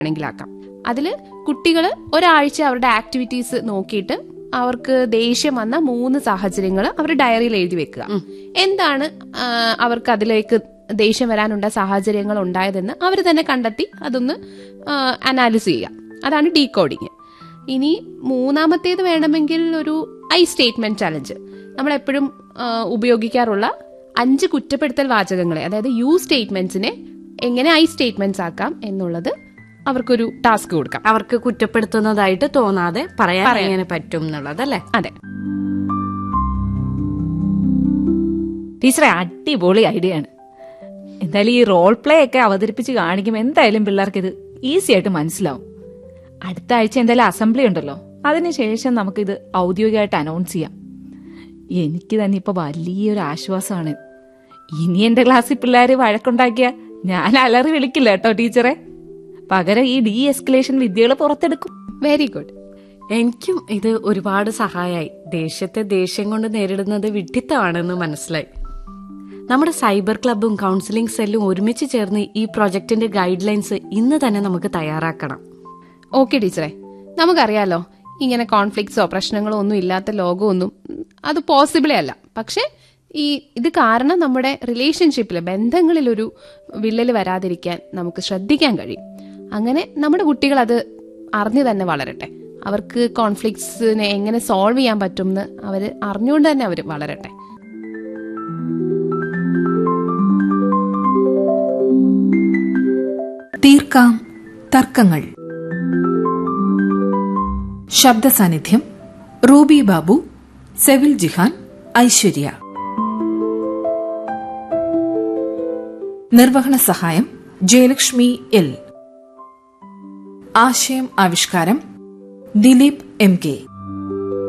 വേണമെങ്കിലാക്കാം അതിൽ കുട്ടികൾ ഒരാഴ്ച അവരുടെ ആക്ടിവിറ്റീസ് നോക്കിയിട്ട് അവർക്ക് ദേഷ്യം വന്ന മൂന്ന് സാഹചര്യങ്ങൾ അവർ ഡയറിയിൽ എഴുതി വെക്കുക എന്താണ് ആ, അവർക്ക് അതിലേക്ക് ദേഷ്യം വരാനുള്ള സാഹചര്യങ്ങൾ ഉണ്ടായതെന്ന് അവർ തന്നെ കണ്ടെത്തി അതൊന്ന് അനാലിസ് ചെയ്യുക അതാണ് ഡീകോഡിങ് ഇനി മൂന്നാമത്തേത് വേണമെങ്കിൽ ഒരു ഐ സ്റ്റേറ്റ്മെന്റ് ചലഞ്ച് നമ്മൾ എപ്പോഴും ഉപയോഗിക്കാറുള്ള അഞ്ച് കുറ്റപ്പെടുത്തൽ വാചകങ്ങളെ അതായത് യു സ്റ്റേറ്റ്മെന്റ്സിനെ എങ്ങനെ ഐ സ്റ്റേറ്റ്മെന്റ്സ് ആക്കാം എന്നുള്ളത് അവർക്കൊരു ടാസ്ക് കൊടുക്കാം അവർക്ക് കുറ്റപ്പെടുത്തുന്നതായിട്ട് തോന്നാതെ പറയാൻ എങ്ങനെ പറ്റും എന്നുള്ളത് അല്ലേ അതെ ടീച്ചറെ അടിപൊളി ഐഡിയ ആണ് എന്തായാലും ഈ റോൾ പ്ലേ ഒക്കെ അവതരിപ്പിച്ച് കാണിക്കുമ്പോൾ എന്തായാലും പിള്ളേർക്ക് ഇത് ഈസി ആയിട്ട് മനസ്സിലാവും അടുത്ത ആഴ്ച എന്തായാലും അസംബ്ലി ഉണ്ടല്ലോ അതിനുശേഷം നമുക്കിത് ഔദ്യോഗികമായിട്ട് അനൗൺസ് ചെയ്യാം എനിക്ക് തന്നെ ഇപ്പൊ വലിയൊരു ആശ്വാസമാണ് ഇനി എന്റെ ക്ലാസ്സിൽ പിള്ളേർ വഴക്കുണ്ടാക്കിയ ഞാൻ അലറി വിളിക്കില്ല കേട്ടോ ടീച്ചറെ പകരം ഈ ഡി എസ്കലേഷൻ വിദ്യകൾ പുറത്തെടുക്കും വെരി ഗുഡ് എനിക്കും ഇത് ഒരുപാട് സഹായമായി ദേഷ്യത്തെ ദേഷ്യം കൊണ്ട് നേരിടുന്നത് വിഡ്ഢിത്തമാണെന്ന് മനസ്സിലായി നമ്മുടെ സൈബർ ക്ലബും കൗൺസിലിംഗ് സെല്ലും ഒരുമിച്ച് ചേർന്ന് ഈ പ്രൊജക്ടിന്റെ ഗൈഡ് ലൈൻസ് ഇന്ന് തന്നെ നമുക്ക് തയ്യാറാക്കണം ഓക്കെ ടീച്ചറെ നമുക്കറിയാലോ ഇങ്ങനെ കോൺഫ്ലിക്ട്സോ പ്രശ്നങ്ങളോ ഒന്നും ഇല്ലാത്ത ലോകമൊന്നും ഉം, അത് പോസിബിളേ അല്ല പക്ഷെ ഈ ഇത് കാരണം നമ്മുടെ റിലേഷൻഷിപ്പിൽ ബന്ധങ്ങളിൽ ഒരു വിള്ളൽ വരാതിരിക്കാൻ നമുക്ക് ശ്രദ്ധിക്കാൻ കഴിയും അങ്ങനെ നമ്മുടെ കുട്ടികൾ അത് അറിഞ്ഞു തന്നെ വളരട്ടെ അവർക്ക് കോൺഫ്ലിക്ട്സിനെ എങ്ങനെ സോൾവ് ചെയ്യാൻ പറ്റും എന്ന് അവർ അറിഞ്ഞുകൊണ്ട് തന്നെ അവർ വളരട്ടെ തീർക്കാം തർക്കങ്ങൾ ശബ്ദ സാന്നിധ്യം റൂബി ബാബു സെവിൽ ജിഹാൻ ഐശ്വര്യ നിർവഹണ സഹായം ജയലക്ഷ്മി എൽ ആശയം ആവിഷ്കാരം ദിലീപ് എം കെ